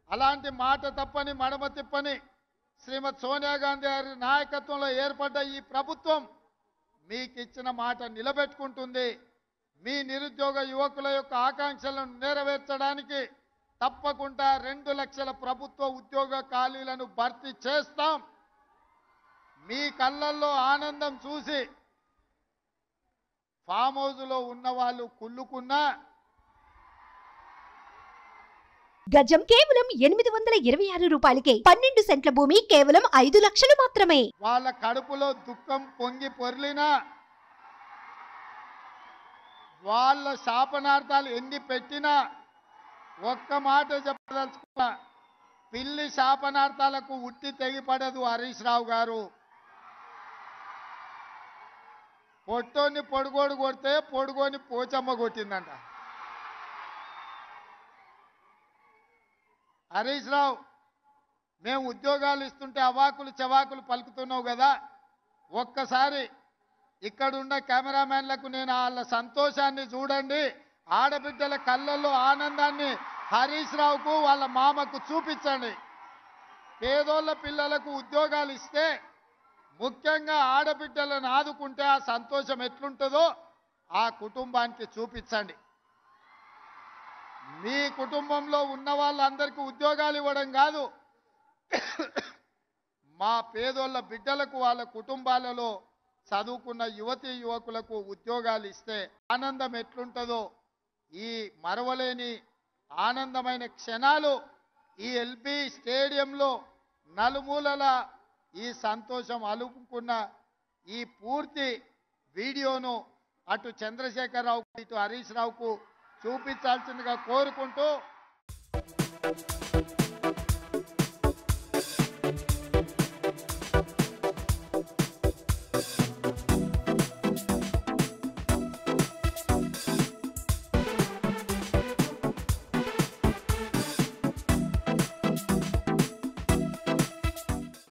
అలాంటి మాట తప్పని మడమ తిప్పని శ్రీమతి సోనియా గాంధీ గారి నాయకత్వంలో ఏర్పడ్డ ఈ ప్రభుత్వం మీకు ఇచ్చిన మాట నిలబెట్టుకుంటుంది మీ నిరుద్యోగ యువకుల యొక్క ఆకాంక్షలను నెరవేర్చడానికి తప్పకుండా రెండు లక్షల ప్రభుత్వ ఉద్యోగ ఖాళీలను భర్తీ చేస్తాం మీ కళ్ళల్లో ఆనందం చూసి ఫామ్ హౌస్లో ఉన్న వాళ్ళు కుళ్ళుకున్నా గజం కేవలం ఎనిమిది వందల ఇరవై ఆరు రూపాయలకే పన్నెండు సెంట్ల భూమి కేవలం ఐదు లక్షలు మాత్రమే వాళ్ళ కడుపులో దుఃఖం పొంగి పొర్లినా వాళ్ళ శాపనార్థాలు ఎన్ని పెట్టినా ఒక్క మాట చెప్పదలుచుకున్నా పిల్లి శాపనార్థాలకు ఉట్టి తెగిపడదు హరీష్ రావు గారు పొట్టోని పొడుగోడు కొడితే పొడుగోని పోచమ్మ కొట్టిందంట హరీష్ రావు మేము ఉద్యోగాలు ఇస్తుంటే అవాకులు చవాకులు పలుకుతున్నావు కదా ఒక్కసారి ఇక్కడున్న కెమెరామెన్లకు నేను వాళ్ళ సంతోషాన్ని చూడండి ఆడబిడ్డల కళ్ళల్లో ఆనందాన్ని హరీష్ రావుకు వాళ్ళ మామకు చూపించండి పేదోళ్ళ పిల్లలకు ఉద్యోగాలు ఇస్తే ముఖ్యంగా ఆడబిడ్డలను ఆదుకుంటే ఆ సంతోషం ఎట్లుంటుందో ఆ కుటుంబానికి చూపించండి మీ కుటుంబంలో ఉన్న వాళ్ళందరికీ ఉద్యోగాలు ఇవ్వడం కాదు మా పేదోళ్ళ బిడ్డలకు వాళ్ళ కుటుంబాలలో చదువుకున్న యువతి యువకులకు ఉద్యోగాలు ఇస్తే ఆనందం ఎట్లుంటుందో ఈ మరవలేని ఆనందమైన క్షణాలు ఈ ఎల్బి స్టేడియంలో నలుమూలల ఈ సంతోషం అలుపుకున్న ఈ పూర్తి వీడియోను అటు చంద్రశేఖరరావు ఇటు హరీష్ రావుకు చూపించాల్సిందిగా కోరుకుంటూ